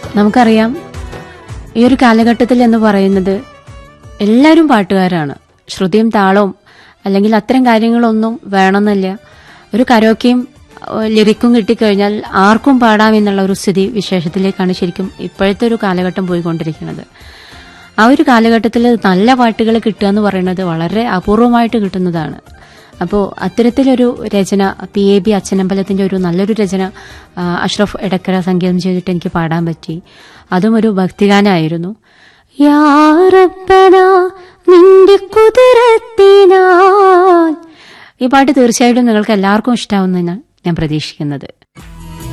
നമുക്കറിയാം ഈ ഒരു കാലഘട്ടത്തിൽ എന്ന് പറയുന്നത് എല്ലാവരും പാട്ടുകാരാണ് ശ്രുതിയും താളവും അല്ലെങ്കിൽ അത്തരം കാര്യങ്ങളൊന്നും വേണമെന്നില്ല ഒരു കരോക്കയും ലിറിക്കും കിട്ടിക്കഴിഞ്ഞാൽ ആർക്കും പാടാം എന്നുള്ള ഒരു സ്ഥിതി വിശേഷത്തിലേക്കാണ് ശരിക്കും ഇപ്പോഴത്തെ ഒരു കാലഘട്ടം പോയിക്കൊണ്ടിരിക്കുന്നത് ആ ഒരു കാലഘട്ടത്തിൽ നല്ല പാട്ടുകൾ കിട്ടുക എന്ന് പറയുന്നത് വളരെ അപൂർവമായിട്ട് കിട്ടുന്നതാണ് അപ്പോൾ അത്തരത്തിലൊരു രചന പി എ ബി അച്ഛനമ്പലത്തിന്റെ ഒരു നല്ലൊരു രചന ആ, അഷ്റഫ് എടക്കര സംഗീതം ചെയ്തിട്ട് എനിക്ക് പാടാൻ പറ്റി അതും ഒരു ഭക്തിഗാനായിരുന്നു യാ റബ്ബന നിന്റെ കുതിരത്തിനാൽ ഈ പാട്ട് തീർച്ചയായിട്ടും നിങ്ങൾക്ക് എല്ലാവർക്കും ഇഷ്ടാവുമെന്നാണ് ഞാൻ പ്രതീക്ഷിക്കുന്നത്